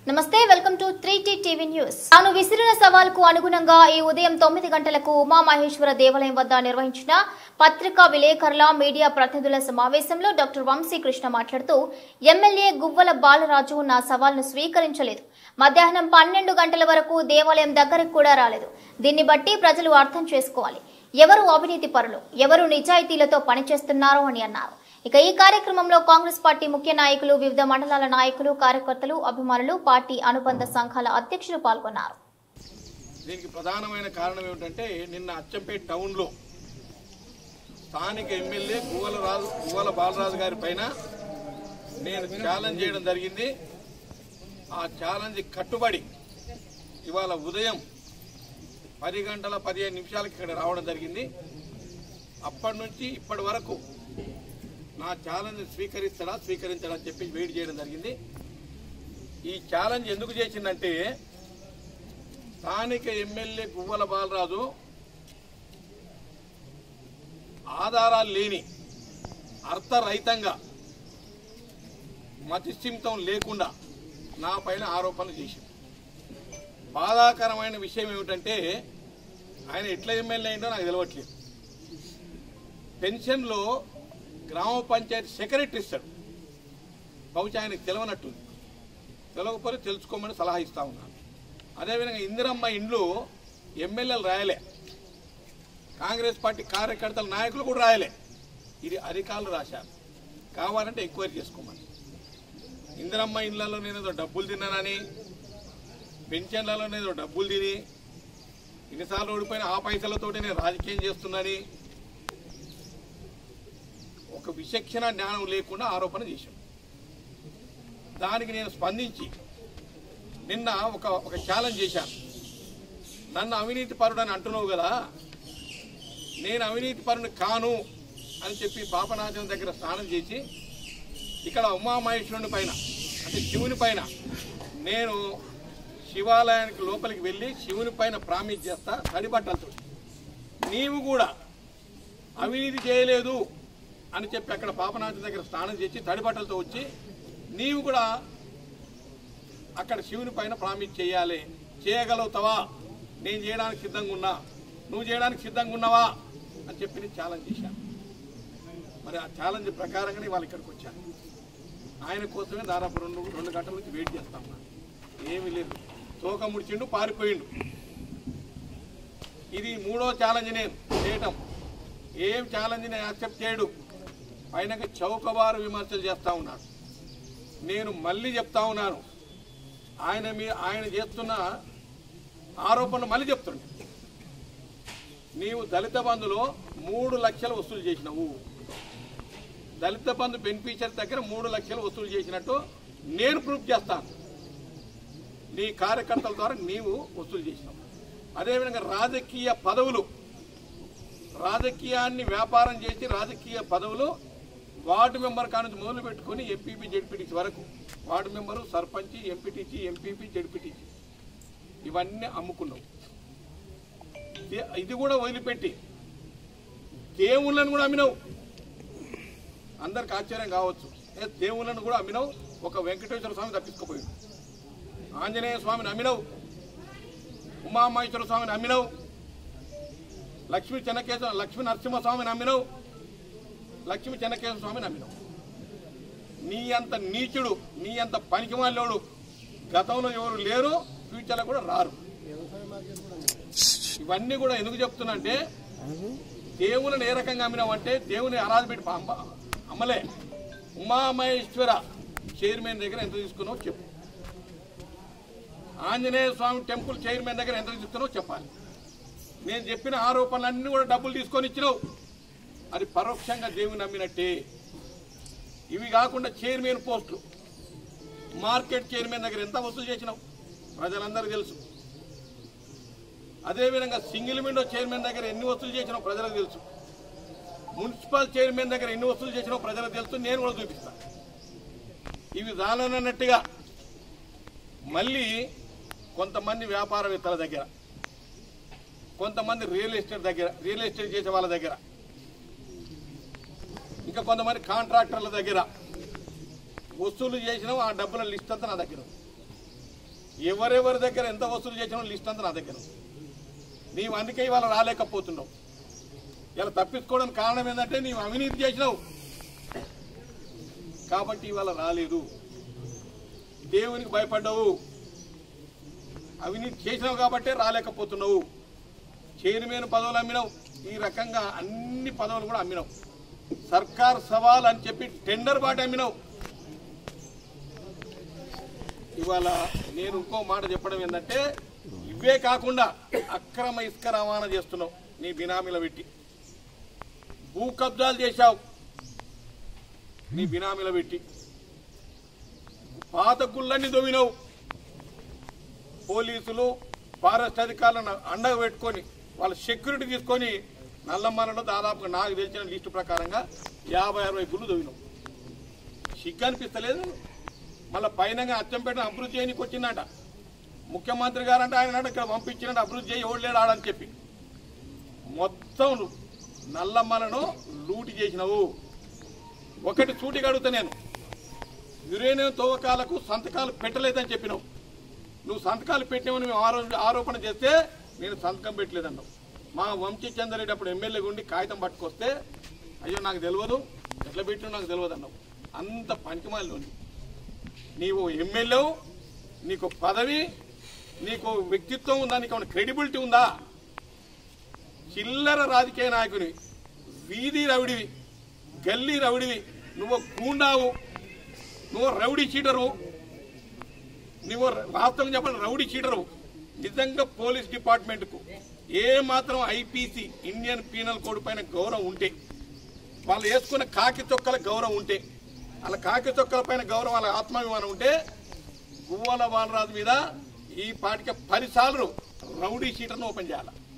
నమస్తే welcome to three T TV news తాను విసిరిన సవాల్కు అనుగుణంగా ఈ ఉదయం తొమ్మిది గంటలకు ఉమామహేశ్వర దేవాలయం వద్ద నిర్వహించిన పత్రికా విలేకరుల మీడియా ప్రతినిధుల సమావేశంలో డాక్టర్ వంశీకృష్ణ మాట్లాడుతూ ఎమ్మెల్యే గువ్వల బాలరాజు నా సవాల్ను స్వీకరించలేదు మధ్యాహ్నం పన్నెండు గంటల వరకు దేవాలయం దగ్గరకు కూడా రాలేదు దీన్ని బట్టి ప్రజలు అర్థం చేసుకోవాలి ఎవరు అవినీతి పరులు ఎవరు నిజాయితీలతో పనిచేస్తున్నారో అని అన్నారు ఇక ఈ కార్యక్రమంలో కాంగ్రెస్ పార్టీ ముఖ్య నాయకులు వివిధ మండలాల నాయకులు కార్యకర్తలు అభిమానులు పార్టీ అనుబంధ సంఘాల అధ్యక్షులు పాల్గొన్నారు దీనికి ప్రధానమైన కారణం ఏమిటంటే నిన్న అచ్చంపేట టౌన్లో స్థానిక ఎమ్మెల్యే గువ్వల రాజు గువ్వల బాలరాజు గారి పైన నేను ఛాలెంజ్ చేయడం జరిగింది ఆ ఛాలెంజ్ కట్టుబడి ఇవాళ ఉదయం పది గంటల పదిహేను నిమిషాలకి ఇక్కడ రావడం జరిగింది అప్పటి నుంచి ఇప్పటి వరకు నా ఛాలెంజ్ స్వీకరిస్తాడా స్వీకరించడా అని చెప్పి వెయిట్ చేయడం జరిగింది ఈ ఛాలెంజ్ ఎందుకు చేసిందంటే స్థానిక ఎమ్మెల్యే గువ్వల బాలరాజు ఆధారాలు లేని అర్థరహితంగా మతిస్థిమితం లేకుండా నా పైన ఆరోపణలు చేసింది బాధాకరమైన విషయం ఏమిటంటే ఆయన ఎట్లా ఎమ్మెల్యే అయిందో నాకు తెలియట్లేదు పెన్షన్లో గ్రామ పంచాయతీ సెక్రటరీ ఇస్తాడు బహుశా ఆయనకు తెలియనట్టుంది తెలియకపోతే తెలుసుకోమని సలహా ఇస్తా ఉన్నాను అదేవిధంగా ఇందిరమ్మ ఇండ్లు ఎమ్మెల్యేలు రాయలే కాంగ్రెస్ పార్టీ కార్యకర్తల నాయకులు కూడా రాయలే ఇది అధికారులు రాశారు కావాలంటే ఎంక్వైరీ చేసుకోమని ఇందిరమ్మ ఇండ్లలో నేను ఏదో డబ్బులు తిన్నానని పెన్షన్లలో నేను ఏదో డబ్బులు తిని ఇన్నిసార్లు ఓడిపోయిన ఆ పైసలతోటి నేను రాజకీయం చేస్తున్నానని ఒక విచక్షణ జ్ఞానం లేకుండా ఆరోపణ చేశాం దానికి నేను స్పందించి నిన్న ఒక ఒక ఛాలెంజ్ చేశాను నన్ను అవినీతి పరుడు అని అంటున్నావు కదా నేను అవినీతి పరుని కాను అని చెప్పి పాపనాశం దగ్గర స్నానం చేసి ఇక్కడ ఉమామహేశ్వరుని పైన అంటే శివుని పైన నేను శివాలయానికి లోపలికి వెళ్ళి శివుని పైన ప్రామిస్ చేస్తా తడి బట్టలతో నీవు కూడా అవినీతి చేయలేదు అని చెప్పి అక్కడ పాపనాథం దగ్గర స్నానం చేసి తడి బట్టలతో వచ్చి నీవు కూడా అక్కడ శివుని పైన ప్రామిస్ చేయాలి చేయగలుగుతావా నేను చేయడానికి సిద్ధంగా ఉన్నా నువ్వు చేయడానికి సిద్ధంగా ఉన్నావా అని చెప్పి నేను ఛాలెంజ్ చేశాను మరి ఆ ఛాలెంజ్ ప్రకారంగానే వాళ్ళు ఇక్కడికి వచ్చాను ఆయన కోసమే దాదాపు రెండు రెండు గంటల నుంచి వెయిట్ చేస్తా ఉన్నా ఏమీ లేదు తోక ముడిచిండు పారిపోయిండు ఇది మూడో ఛాలెంజ్ నేను చేయటం ఏం ఛాలెంజ్ నేను యాక్సెప్ట్ చేయడు ఆయనకి చౌకబారు విమర్శలు చేస్తా ఉన్నాడు నేను మళ్ళీ చెప్తా ఉన్నాను ఆయన మీ ఆయన చేస్తున్న ఆరోపణలు మళ్ళీ చెప్తుండే నీవు దళిత బంధులో మూడు లక్షలు వసూలు చేసినావు దళిత బంధు బెనిఫిషియర్ దగ్గర మూడు లక్షలు వసూలు చేసినట్టు నేను ప్రూఫ్ చేస్తాను నీ కార్యకర్తల ద్వారా నీవు వసూలు చేసినావు అదేవిధంగా రాజకీయ పదవులు రాజకీయాన్ని వ్యాపారం చేసి రాజకీయ పదవులు వార్డు మెంబర్ కానుంచి మొదలు పెట్టుకుని ఎంపీపీ జడ్పీటీసీ వరకు ward member sarpanch MPTC MPP ZPTC ఇవన్నీ అమ్ముకున్నావు ఇది- ఇది కూడా వదిలిపెట్టి దేవుళ్ళను కూడా అమ్మినావు అందరికి ఆశ్చర్యం కావచ్చు ఏ దేవుళ్ళను కూడా అమ్మినావు ఒక వెంకటేశ్వర స్వామి తప్పించుకుపోయాడు ఆంజనేయ స్వామిని అమ్మినావు ఉమామహేశ్వర స్వామిని అమ్మినావు లక్ష్మీ చెన్నకేశ్వర లక్ష్మీ నరసింహస్వామిని అమ్మినావు లక్ష్మీ చెన్నకేశ్వర స్వామిని అమ్మినావు నీ అంత నీచుడు నీ అంత పనికిమాలోడు గతంలో ఎవరు లేరు ఫ్యూచర్లో కూడా రారు ఇవన్నీ కూడా ఎందుకు చెప్తున్నా అంటే దేవుని ఏ రకంగా అమ్మినావంటే దేవుని ఆరాధ పెట్టి పంప అమ్మలే ఉమామహేశ్వర చైర్మన్ దగ్గర ఎంత తీసుకున్నావు చెప్పు ఆంజనేయ స్వామి టెంపుల్ చైర్మన్ దగ్గర ఎంత తీసుకున్నావు చెప్పాలి నేను చెప్పిన ఆరోపణలన్నీ కూడా డబ్బులు తీసుకొని ఇచ్చినావు అది పరోక్షంగా దేవుని నమ్మినట్టే ఇవి కాకుండా చైర్మన్ పోస్టులు మార్కెట్ చైర్మన్ దగ్గర ఎంత వసూలు చేసినావు ప్రజలందరికీ తెలుసు అదేవిధంగా సింగిల్ విండో చైర్మన్ దగ్గర ఎన్ని వసూలు చేసినావు ప్రజలకు తెలుసు మున్సిపల్ చైర్మన్ దగ్గర ఎన్ని వసూలు చేసినావు ప్రజలకు తెలుసు నేను కూడా చూపిస్తాను ఇవి రానన్నట్టుగా మళ్ళీ కొంతమంది వ్యాపారవేత్తల దగ్గర కొంతమంది రియల్ ఎస్టేట్ దగ్గర రియల్ ఎస్టేట్ చేసే వాళ్ళ దగ్గర ఇంకా కొంతమంది కాంట్రాక్టర్ల దగ్గర వసూలు చేసిన ఆ డబ్బుల లిస్ట్ అంతా నా దగ్గర ఉంది. ఎవరెవరి దగ్గర ఎంత వసూలు చేసినా లిస్ట్ అంతా నా దగ్గర ఉంది. నీవు అందుకే ఇవాళ రాలేకపోతున్నావు ఇలా తప్పించుకోవడానికి కారణం ఏంటంటే నీవు అవినీతి చేసినావు కాబట్టి ఇవాళ రాలేదు దేవునికి భయపడ్డావు అవినీతి చేసినావు కాబట్టే రాలేకపోతున్నావు చైర్మన్ పదవులు అమ్మినావు ఈ రకంగా అన్ని పదవులు కూడా అమ్మినావు సర్కార్ సవాల్ అని చెప్పి టెండర్ బాట అమ్మినావు ఇవాళ నేను ఇంకో మాట చెప్పడం ఏంటంటే ఇవే కాకుండా అక్రమ ఇసుక రవాణా చేస్తున్నావు నీ బినామీల పెట్టి భూ కబ్జాలు చేశావు నీ బినామీల పెట్టి పాత గుళ్ళన్నీ దొవినవు పోలీసులు ఫారెస్ట్ అధికారులను అండగా పెట్టుకొని వాళ్ళ సెక్యూరిటీ తీసుకొని నల్లమ్మలలో దాదాపుగా నాకు తెలిసిన లిస్టు ప్రకారంగా యాభై అరవై గుళ్ళు దొవినావు సిగ్గు అనిపిస్తలేదు మళ్ళీ పైన అచ్చంపేట అభివృద్ధి చేయడానికి వచ్చిందట ముఖ్యమంత్రి గారంటే ఆయన అన్నాడు, ఇక్కడ పంపించినట్టు అభివృద్ధి చేయి ఎవడు లేడు ఆడని చెప్పి మొత్తం నువ్వు నల్లమ్మలను లూటి చేసినావు ఒకటి సూటిగా అడుగుతా నేను యురేనియం తవ్వకాలకు సంతకాలు పెట్టలేదని చెప్పినావు నువ్వు సంతకాలు పెట్టినావని మేము ఆరో- ఆరోపణ చేస్తే నేను సంతకం పెట్టలేదన్నావు మా వంశీ చంద్రెడ్డి అప్పుడు ఎమ్మెల్యే ఉండి కాగితం పట్టుకొస్తే అయ్యో నాకు తెలియదు ఎట్లా పెట్టినా నాకు తెలియదు అన్నావు అంత పనికిమాలి ఉంది నీవు ఎమ్మెల్యే నీకు పదవి నీకు వ్యక్తిత్వం ఉందా నీకు ఏమైనా క్రెడిబిలిటీ ఉందా చిల్లర రాజకీయ నాయకుని వీధి రౌడివి గల్లీ రౌడివి నువ్వు గూండావు నువ్వు రౌడీ చీటరు నువ్వు వాస్తవం చెప్పండి రౌడీ చీటరు నిజంగా పోలీస్ డిపార్ట్మెంట్కు ఏ మాత్రం ఐపీసీ ఇండియన్ పీనల్ కోడ్ పైన గౌరవం ఉంటే వాళ్ళు వేసుకున్న కాకి చొక్కల గౌరవం ఉంటే వాళ్ళ కాకి చొక్కల పైన గౌరవం వాళ్ళ ఆత్మాభిమానం ఉంటే గువ్వల బాలరాజు మీద ఈ పాటికి పదిసార్లు రౌడీ షీటర్ను ఓపెన్ చేయాలి